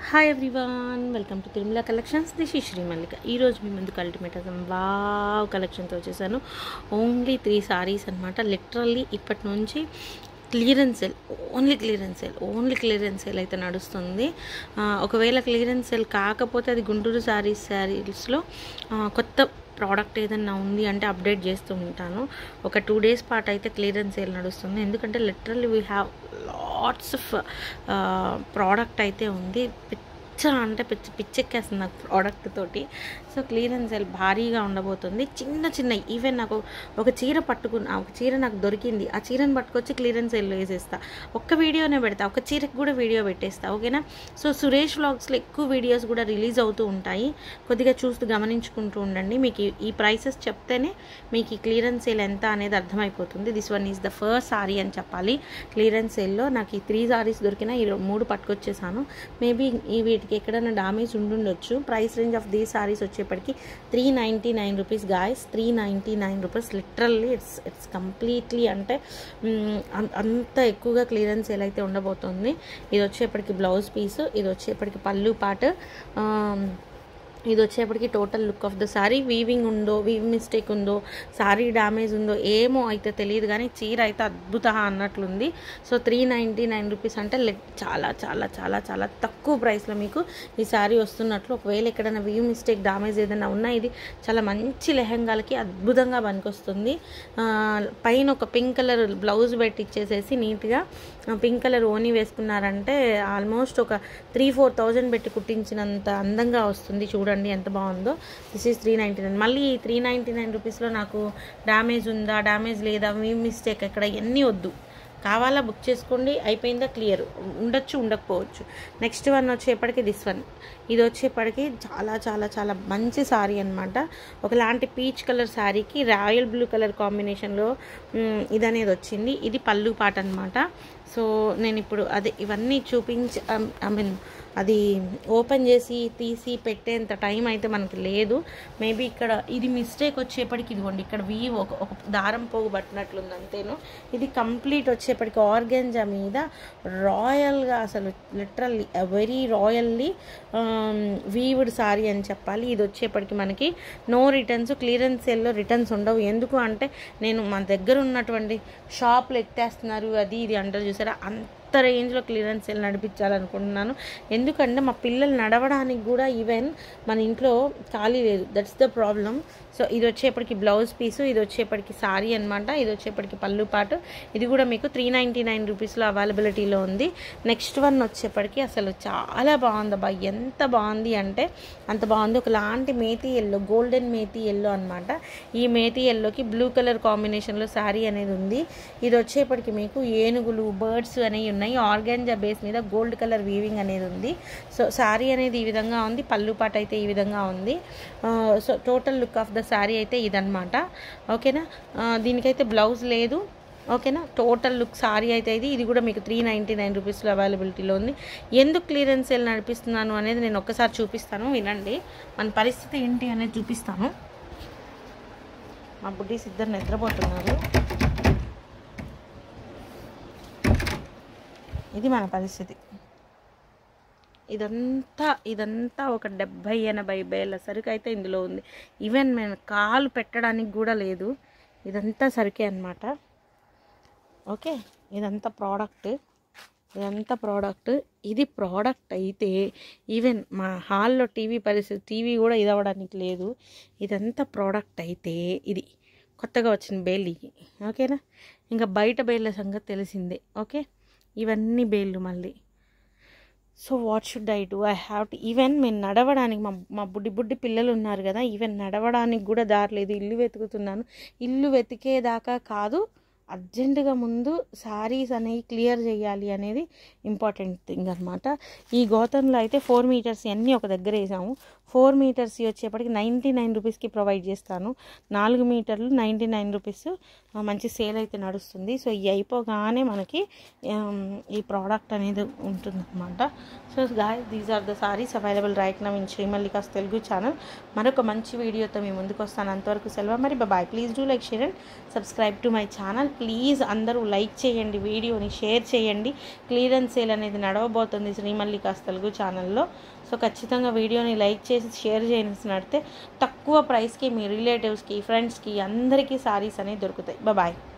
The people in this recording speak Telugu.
hi everyone welcome to Tirumala collections this ఈ శ్రీ మల్లిక ఈరోజు మీ ముందుకు అల్టిమేట్ అసలు వావ్ కలెక్షన్తో వచ్చేసాను ఓన్లీ త్రీ సారీస్ అనమాట లిటరల్లీ ఇప్పటి నుంచి clearance sale only clearance sale only clearance sale అయితే నడుస్తుంది ఆ, ఒకవేళ క్లియరెన్స్ సేల్ కాకపోతే అది గుంటూరు సారీస్ శారీస్లో కొత్త ప్రోడక్ట్ ఏదన్నా ఉంది అంటే అప్డేట్ చేస్తూ ఉంటాను ఒక టూ డేస్ పాటు అయితే క్లియరెన్స్ సేల్ నడుస్తుంది ఎందుకంటే literally we have lots of product అయితే ఉంది పిచ్చ అంటే పిచ్చి పిచ్చెక్కేస్తుంది నాకు ప్రోడక్ట్ తోటి సో క్లియరెన్స్ సేల్ భారీగా ఉండబోతుంది చిన్న చిన్న ఈవెన్ నాకు ఒక చీర పట్టుకున్న ఒక చీర నాకు దొరికింది ఆ చీరను పట్టుకొచ్చి క్లియరెన్స్ సేల్లో వేసేస్తా ఒక్క వీడియోనే పెడతా ఒక చీరకు కూడా వీడియో పెట్టేస్తా ఓకేనా సో సురేష్ వ్లాగ్స్లో ఎక్కువ వీడియోస్ కూడా రిలీజ్ అవుతూ ఉంటాయి కొద్దిగా చూస్తూ గమనించుకుంటూ ఉండండి మీకు ఈ- ఈ ప్రైసెస్ చెప్తేనే మీకు ఈ క్లియరెన్స్ సేల్ ఎంత అనేది అర్థమైపోతుంది this one is the first sari అని చెప్పాలి క్లియరెన్స్ సేల్లో నాకు ఈ త్రీ సారీస్ దొరికిన ఈ రో- మూడు పట్టుకొచ్చేసాను మేబీ ఈ వీటికి ఎక్కడైనా డామేజ్ ఉండుండొచ్చు price range of the saris వచ్చేప్పటికి three ninety nine rupees guys three ninety nine rupees literally it's it's completely అంటే మ్, అం- అంత ఎక్కువగా క్లియరెన్స్ సేల్ అయితే ఉండబోతుంది ఇది వచ్చేప్పటికి బ్లౌజ్ పీస్ ఇది వచ్చేప్పటికి పళ్ళు పాట ఇది వచ్చేప్పటికి total look of the sari weaving ఉందో వీవ్ మిస్టేక్ ఉందో సారీ డ్యామేజ్ ఉందో ఏమో అయితే తెలియదు కానీ చీర అయితే అద్భుత అన్నట్లుంది so three ninety nine rupees అంటే లెట్ చాలా చాలా చాలా చాలా తక్కువ ప్రైస్లో మీకు ఈ సారీ వస్తున్నట్లు ఒకవేళ ఎక్కడైనా వీవ్ మిస్టేక్ డ్యామేజ్ ఏదైనా ఉన్నా ఇది చాలా మంచి లెహంగాలకి అద్భుతంగా పనికొస్తుంది ఆ, పైన ఒక పింక్ కలర్ బ్లౌజ్ పెట్టి ఇచ్చేసేసి నీట్గా పింక్ కలర్ ఓనీ వేసుకున్నారంటే ఆల్మోస్ట్ ఒక త్రీ ఫోర్ థౌజండ్ పెట్టి కుట్టించినంత అందంగా వస్తుంది చూడండి ఎంత బాగుందో this is three ninety nine మళ్ళీ ఈ త్రీ నైంటీ నైన్ రూపీస్లో నాకు డ్యామేజ్ ఉందా డ్యామేజ్ లేదా మీ మిస్టేక్ ఎక్కడ ఎన్ని వద్దు కావాలా బుక్ చేసుకోండి అయిపోయిందా క్లియర్ ఉండొచ్చు ఉండకపోవచ్చు నెక్స్ట్ వన్ వచ్చేప్పటికి దిస్ వన్ ఇది వచ్చేప్పటికి చాలా చాలా చాలా మంచి సారీ అనమాట ఒకలాంటి పీచ్ కలర్ శారీకి రాయల్ బ్లూ కలర్ కాంబినేషన్లో మ్, ఇది అనేది వచ్చింది ఇది పళ్ళు పాట అనమాట సో నేను ఇప్పుడు అదే ఇవన్నీ చూపించి ఐ మీన్ అది ఓపెన్ చేసి తీసి పెట్టేంత టైం అయితే మనకి లేదు మేబీ ఇక్కడ ఇది మిస్టేక్ వచ్చేప్పటికి ఇదిగోండి ఇక్కడ వీ ఒక ఒక దారం పోగు పట్టినట్లుంది అంతేను ఇది కంప్లీట్ వచ్చేప్పటికి ఆర్గెంజా మీద రాయల్గా అసలు literally very royally weaved sari అని చెప్పాలి ఇది వచ్చేప్పటికి మనకి నో రిటర్న్స్ క్లియరెన్స్ సేల్లో రిటర్న్స్ ఉండవు ఎందుకు అంటే నేను మన దగ్గర ఉన్నటువంటి షాప్లు ఎత్తేస్తున్నారు అది ఇది అంటారు చూసారా అంత రేంజ్లో క్లియరెన్స్ సేల్ నడిపించాలనుకుంటున్నాను ఎందుకంటే మా పిల్లలు నడవడానికి కూడా ఈవెన్ మన ఇంట్లో ఖాళీ లేదు దట్స్ ద ప్రాబ్లం సో ఇది వచ్చేప్పటికి బ్లౌజ్ పీసు ఇది వచ్చేప్పటికి సారీ అనమాట ఇది వచ్చేప్పటికి పళ్ళు పాటు ఇది కూడా మీకు త్రీ నైంటీ నైన్ రూపీస్లో అవైలబిలిటీలో ఉంది నెక్స్ట్ వన్ వచ్చేప్పటికి అసలు చాలా బాగుంది అబ్బా ఎంత బాగుంది అంటే అంత బాగుంది ఒకలాంటి methi yellow golden methi yellow అనమాట ఈ మేతి ఎల్లోకి బ్లూ కలర్ కాంబినేషన్లో శారీ అనేది ఉంది ఇది వచ్చేప్పటికి మీకు ఏనుగులు బర్డ్స్ అనేవి ఉన్నాయి ఆర్గాన్జా బేస్ మీద గోల్డ్ కలర్ వీవింగ్ అనేది ఉంది సో శారీ అనేది ఈ విధంగా ఉంది పళ్ళు పాట అయితే ఈ విధంగా ఉంది ఆ, so total look of the sari అయితే ఇదనమాట ఓకేనా ఆ, దీనికైతే బ్లౌజ్ లేదు ఓకేనా టోటల్ లుక్ సారీ అయితే ఇది ఇది కూడా మీకు త్రీ నైంటీ నైన్ రూపీస్లో అవైలబిలిటీలో ఉంది ఎందుకు క్లియరెన్స్ సేల్ నడిపిస్తున్నాను అనేది నేను ఒక్కసారి చూపిస్తాను వినండి మన పరిస్థితి ఏంటి అనేది చూపిస్తాను మా బుడ్డీస్ ఇద్దరు నిద్రపోతున్నారు ఇది మన పరిస్థితి ఇదంతా ఇదంతా ఒక డెబ్భై ఎనభై వేల సరుకు అయితే ఇందులో ఉంది ఈవెన్ మేము కాలు పెట్టడానికి కూడా లేదు ఇదంతా సరుకే అన్నమాట ఓకే ఇదంతా ప్రోడక్ట్ ఇదంతా ప్రోడక్ట్ ఇది ప్రోడక్ట్ అయితే ఈవెన్ మా హాల్లో టీవీ పరిస్థితి టీవీ కూడా ఇది అవ్వడానికి లేదు ఇదంతా ప్రోడక్ట్ అయితే ఇది కొత్తగా వచ్చిన బేల్ ఇవి ఓకేనా ఇంకా బయట బేళ్ళ సంగతి తెలిసిందే ఓకే ఇవన్నీ బేళ్ళు మళ్ళీ so what should I do I have to even మేము నడవడానికి మా మా బుడ్డి బుడ్డి పిల్లలు ఉన్నారు కదా ఈవెన్ నడవడానికి కూడా దారి లేదు ఇల్లు వెతుకుతున్నాను ఇల్లు వెతికేదాకా కాదు అర్జెంటుగా ముందు శారీస్ అనేవి క్లియర్ చేయాలి అనేది ఇంపార్టెంట్ థింగ్ అనమాట ఈ గౌతంలో అయితే ఫోర్ మీటర్స్ అన్నీ ఒక దగ్గర వేసాము ఫోర్ మీటర్స్ వచ్చేప్పటికి నైంటీ నైన్ రూపీస్కి ప్రొవైడ్ చేస్తాను నాలుగు మీటర్లు నైంటీ నైన్ రూపీస్ మంచి సేల్ అయితే నడుస్తుంది సో ఇవి అయిపోగానే మనకి ఆమ్, ఈ ప్రోడక్ట్ అనేది ఉంటుందన్నమాట so guy these are the saris available right now in Shri Mallika's Telugu channel మరొక మంచి వీడియోతో మీ ముందుకు వస్తాను అంతవరకు సెలవు మరి bye please do like share and subscribe to my channel please అందరూ లైక్ చేయండి వీడియోని షేర్ చేయండి క్లియరెన్స్ సేల్ అనేది నడవబోతుంది శ్రీమల్లికాస్ తెలుగు ఛానల్లో సో ఖచ్చితంగా వీడియోని లైక్ చేసి షేర్ చేసినట్టే తక్కువ ప్రైస్కి మీ రిలేటివ్స్కి ఫ్రెండ్స్కి అందరికీ సారీస్ అనేవి దొరుకుతాయి బాయ్